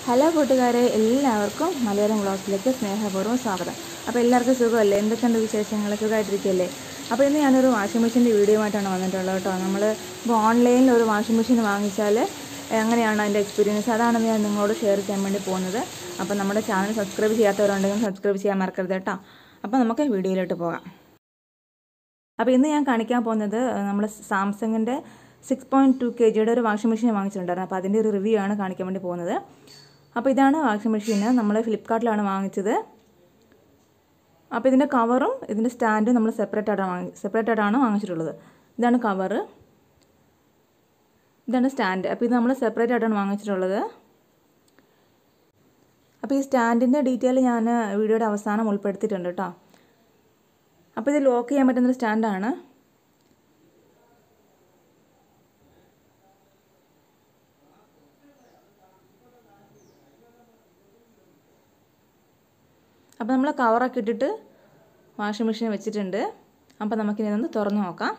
hello കൂട്ടുകാരെ എല്ലാവർക്കും മലയാളം വ്ളോഗ്സിലേക്ക് സ്നേഹപൂർവ്വം സ്വാഗതം അപ്പോൾ എല്ലാവർക്കും സുഖമല്ലേ എന്തൊക്കെയുണ്ട് വിശേഷങ്ങൾ സുഖമായിട്ടിരിക്കുകയല്ലേ അപ്പോൾ ഇന്ന് ഞാനൊരു വാഷിംഗ് മെഷീൻ്റെ വീഡിയോ ആയിട്ടാണ് വന്നിട്ടുള്ളത് കേട്ടോ നമ്മൾ ഇപ്പോൾ ഓൺലൈനിൽ ഒരു വാഷിംഗ് മെഷീൻ വാങ്ങിച്ചാൽ എങ്ങനെയാണ് അതിൻ്റെ എക്സ്പീരിയൻസ് അതാണ് ഞാൻ നിങ്ങളോട് ഷെയർ ചെയ്യാൻ വേണ്ടി പോകുന്നത് അപ്പോൾ നമ്മുടെ ചാനൽ സബ്സ്ക്രൈബ് ചെയ്യാത്തവരുണ്ടെങ്കിൽ സബ്സ്ക്രൈബ് ചെയ്യാൻ മറക്കരുത് കേട്ടോ അപ്പോൾ നമുക്ക് വീഡിയോയിലോട്ട് പോകാം അപ്പോൾ ഇന്ന് ഞാൻ കാണിക്കാൻ പോകുന്നത് നമ്മൾ സാംസങ്ങിൻ്റെ സിക്സ് പോയിൻറ്റ് ടു കെ ജിയുടെ ഒരു വാഷിംഗ് മെഷീൻ വാങ്ങിച്ചിട്ടുണ്ടായിരുന്നു അപ്പോൾ അതിൻ്റെ ഒരു റിവ്യൂ ആണ് കാണിക്കാൻ വേണ്ടി പോകുന്നത് അപ്പോൾ ഇതാണ് വാഷിംഗ് മെഷീൻ നമ്മൾ ഫ്ലിപ്കാർട്ടിലാണ് വാങ്ങിച്ചത് അപ്പോൾ ഇതിൻ്റെ കവറും ഇതിൻ്റെ സ്റ്റാൻഡും നമ്മൾ സെപ്പറേറ്റ് ആയിട്ടാണ് വാങ്ങി സെപ്പറേറ്റ് ആയിട്ടാണ് വാങ്ങിച്ചിട്ടുള്ളത് ഇതാണ് കവറ് ഇതാണ് സ്റ്റാൻഡ് അപ്പോൾ ഇത് നമ്മൾ സെപ്പറേറ്റ് ആയിട്ടാണ് വാങ്ങിച്ചിട്ടുള്ളത് അപ്പോൾ ഈ സ്റ്റാൻഡിൻ്റെ ഡീറ്റെയിൽ ഞാൻ വീഡിയോയുടെ അവസാനം ഉൾപ്പെടുത്തിയിട്ടുണ്ട് കേട്ടോ അപ്പോൾ ഇത് ലോക്ക് ചെയ്യാൻ പറ്റുന്നൊരു സ്റ്റാൻഡാണ് അപ്പോൾ നമ്മൾ കവറൊക്കെ ഇട്ടിട്ട് വാഷിംഗ് മെഷീൻ വെച്ചിട്ടുണ്ട് അപ്പോൾ നമുക്കിനി ഒന്ന് തുറന്ന് നോക്കാം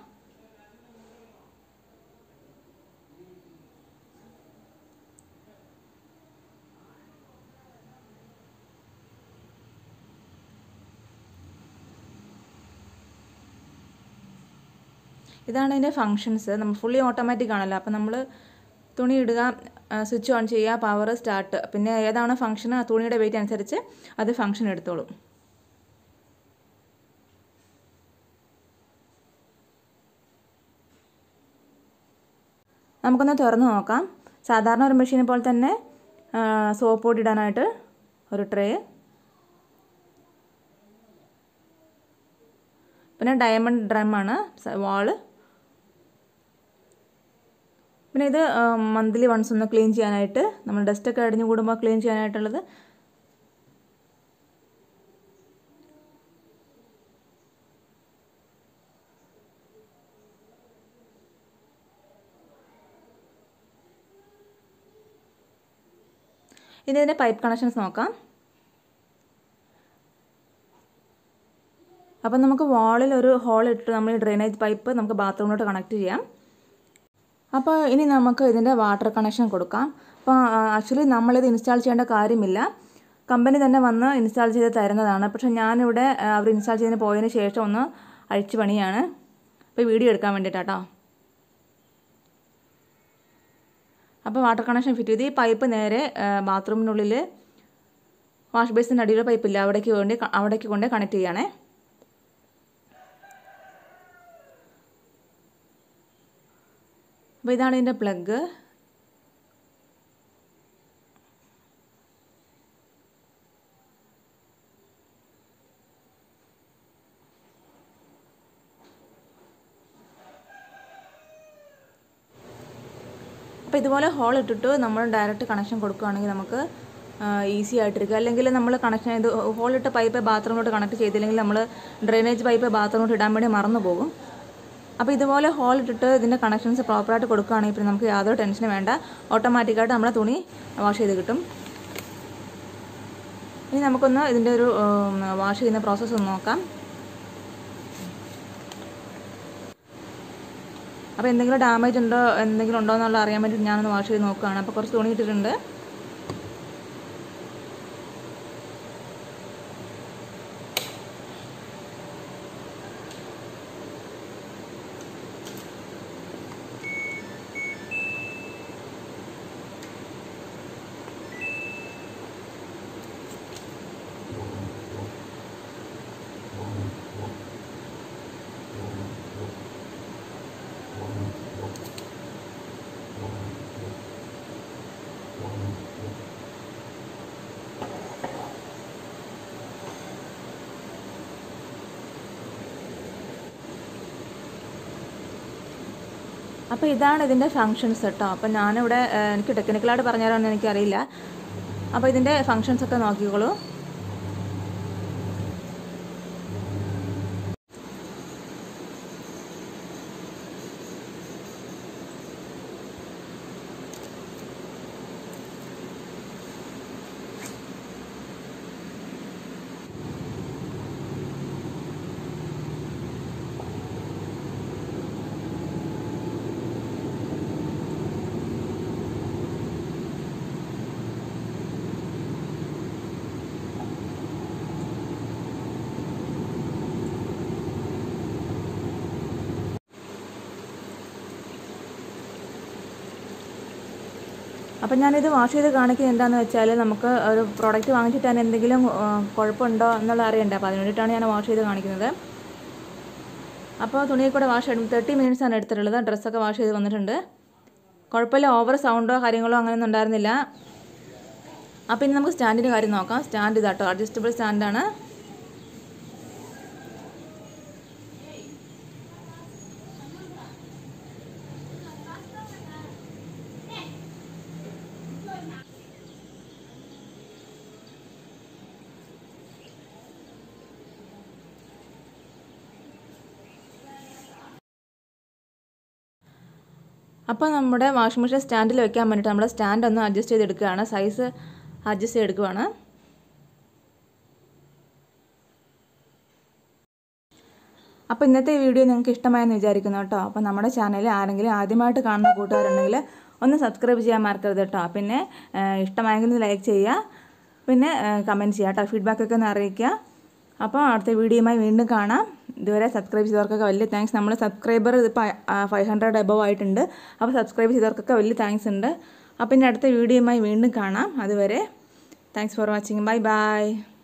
ഇതാണ് ഇതിൻ്റെ ഫങ്ഷൻസ് നമ്മൾ ഫുള്ളി ഓട്ടോമാറ്റിക് ആണല്ലോ അപ്പോൾ നമ്മൾ തുണി ഇടുക സ്വിച്ച് ഓൺ ചെയ്യുക പവർ സ്റ്റാർട്ട് പിന്നെ ഏതാണ് ഫംഗ്ഷൻ ആ തുണിയുടെ വെയിറ്റ് അനുസരിച്ച് അത് ഫംഗ്ഷൻ എടുത്തോളും നമുക്കൊന്ന് തുറന്ന് നോക്കാം സാധാരണ ഒരു മെഷീനെ പോലെ തന്നെ സോപ്പ് പൊടി ഇടാനായിട്ട് ഒരു ട്രേ പിന്നെ ഡയമണ്ട് ഡ്രമ്മാണ് വാള് പിന്നെ ഇത് മന്ത്ലി വൺസ് ഒന്ന് ക്ലീൻ ചെയ്യാനായിട്ട് നമ്മൾ ഡസ്റ്റൊക്കെ അടിഞ്ഞു കൂടുമ്പോൾ ക്ലീൻ ചെയ്യാനായിട്ടുള്ളത് ഇനി ഇതിൻ്റെ പൈപ്പ് കണക്ഷൻസ് നോക്കാം അപ്പം നമുക്ക് വാളിൽ ഒരു ഹോൾ ഇട്ട് നമ്മൾ ഡ്രെയിനേജ് പൈപ്പ് നമുക്ക് ബാത്റൂമിലോട്ട് കണക്ട് ചെയ്യാം അപ്പോൾ ഇനി നമുക്ക് ഇതിൻ്റെ വാട്ടർ കണക്ഷൻ കൊടുക്കാം അപ്പോൾ ആക്ച്വലി നമ്മളിത് ഇൻസ്റ്റാൾ ചെയ്യേണ്ട കാര്യമില്ല കമ്പനി തന്നെ വന്ന് ഇൻസ്റ്റാൾ ചെയ്ത് തരുന്നതാണ് പക്ഷേ ഞാനിവിടെ അവർ ഇൻസ്റ്റാൾ ചെയ്തതിന് പോയതിന് ശേഷം ഒന്ന് അഴിച്ചു പണിയാണ് അപ്പോൾ വീഡിയോ എടുക്കാൻ വേണ്ടിയിട്ടാട്ടോ അപ്പോൾ വാട്ടർ കണക്ഷൻ ഫിറ്റ് ചെയ്ത് ഈ പൈപ്പ് നേരെ ബാത്റൂമിനുള്ളിൽ വാഷ് ബേസിൻ്റെ അടിയിലെ പൈപ്പില്ല അവിടേക്ക് വേണ്ടി അവിടേക്ക് കൊണ്ട് കണക്ട് ചെയ്യണേ അപ്പോൾ ഇതാണ് ഇതിൻ്റെ പ്ലഗ് അപ്പോൾ ഇതുപോലെ ഹോൾ ഇട്ടിട്ട് നമ്മൾ ഡയറക്റ്റ് കണക്ഷൻ കൊടുക്കുകയാണെങ്കിൽ നമുക്ക് ഈസി ആയിട്ടിരിക്കും അല്ലെങ്കിൽ നമ്മൾ കണക്ഷൻ ഇത് ഹോൾ ഇട്ട പൈപ്പ് ബാത്റൂമിലോട്ട് കണക്ട് ചെയ്തില്ലെങ്കിൽ നമ്മൾ ഡ്രെയിനേജ് പൈപ്പ് ബാത്റൂമിലോട്ട് ഇടാൻ വേണ്ടി മറന്നു പോകും അപ്പോൾ ഇതുപോലെ ഹോൾ ഇട്ടിട്ട് ഇതിൻ്റെ കണക്ഷൻസ് പ്രോപ്പറായിട്ട് കൊടുക്കുകയാണെങ്കിൽ പിന്നെ നമുക്ക് യാതൊരു ടെൻഷനും വേണ്ട ഓട്ടോമാറ്റിക്കായിട്ട് നമ്മളെ തുണി വാഷ് ചെയ്ത് കിട്ടും ഇനി നമുക്കൊന്ന് ഇതിൻ്റെ ഒരു വാഷ് ചെയ്യുന്ന പ്രോസസ്സ് ഒന്ന് നോക്കാം അപ്പോൾ എന്തെങ്കിലും ഡാമേജ് ഉണ്ടോ എന്തെങ്കിലും ഉണ്ടോ എന്നുള്ള അറിയാൻ വേണ്ടിയിട്ട് ഞാനൊന്ന് വാഷ് ചെയ്ത് നോക്കുകയാണ് അപ്പോൾ കുറച്ച് തുണി ഇട്ടിട്ടുണ്ട് അപ്പോൾ ഇതാണ് ഇതിൻ്റെ ഫങ്ഷൻസ് കേട്ടോ അപ്പോൾ ഞാനിവിടെ എനിക്ക് ടെക്നിക്കലായിട്ട് പറഞ്ഞുതരാമെന്ന് എനിക്കറിയില്ല അപ്പോൾ ഇതിൻ്റെ ഫങ്ഷൻസ് ഒക്കെ നോക്കിക്കോളൂ അപ്പം ഞാനിത് വാഷ് ചെയ്ത് കാണിക്കുന്നത് എന്താണെന്ന് വെച്ചാൽ നമുക്ക് ഒരു പ്രോഡക്റ്റ് വാങ്ങിച്ചിട്ട് അതിന് എന്തെങ്കിലും ആ, കുഴപ്പമുണ്ടോ എന്നുള്ളത് അറിയണ്ടേ അപ്പോൾ അതിന് വേണ്ടിയിട്ടാണ് ഞാൻ വാഷ് ചെയ്ത് കാണിക്കുന്നത് അപ്പോൾ തുണിയിൽ കൂടെ വാഷ് തേർട്ടി മിനിറ്റ്സ് ആണ് എടുത്തിട്ടുള്ളത് ഡ്രസ്സൊക്കെ വാഷ് ചെയ്ത് വന്നിട്ടുണ്ട് കുഴപ്പമില്ല ഓവർ സൗണ്ടോ കാര്യങ്ങളോ അങ്ങനെയൊന്നും ഉണ്ടായിരുന്നില്ല അപ്പോൾ ഇനി നമുക്ക് സ്റ്റാൻഡിൻ്റെ കാര്യം നോക്കാം സ്റ്റാൻഡ് ഇതാട്ടോ അഡ്ജസ്റ്റബിൾ സ്റ്റാൻഡാണ് അപ്പോൾ നമ്മുടെ വാഷിംഗ് മെഷീൻ സ്റ്റാൻഡിൽ വെക്കാൻ വേണ്ടിയിട്ട് നമ്മുടെ സ്റ്റാൻഡ് ഒന്ന് അഡ്ജസ്റ്റ് ചെയ്തെടുക്കുകയാണ് സൈസ് അഡ്ജസ്റ്റ് ചെയ്തെടുക്കുകയാണ് അപ്പോൾ ഇന്നത്തെ വീഡിയോ നിങ്ങൾക്ക് ഇഷ്ടമായെന്ന് വിചാരിക്കുന്നു കേട്ടോ അപ്പോൾ നമ്മുടെ ചാനൽ ആരെങ്കിലും ആദ്യമായിട്ട് കാണുന്ന കൂട്ടുകാരുണ്ടെങ്കിൽ ഒന്ന് സബ്സ്ക്രൈബ് ചെയ്യാൻ മറക്കരുത് കേട്ടോ പിന്നെ ഏഹ്, ഇഷ്ടമായെങ്കിൽ ലൈക്ക് ചെയ്യുക പിന്നെ കമൻറ്റ് ചെയ്യുക കേട്ടോ ഫീഡ്ബാക്കൊക്കെ ഒന്ന് അറിയിക്കുക അപ്പോൾ അടുത്ത വീഡിയോയുമായി വീണ്ടും കാണാം ഇതുവരെ സബ്സ്ക്രൈബ് ചെയ്തവർക്കൊക്കെ വലിയ താങ്ക്സ് നമ്മൾ സബ്സ്ക്രൈബർ ഇപ്പോൾ ഫൈവ് ഹൺഡ്രഡ് എബവ് ആയിട്ടുണ്ട് അപ്പോൾ സബ്സ്ക്രൈബ് ചെയ്തവർക്കൊക്കെ വലിയ താങ്ക്സ് ഉണ്ട് അപ്പോൾ ഇനി അടുത്ത വീഡിയോയുമായി വീണ്ടും കാണാം അതുവരെ thanks for watching bye by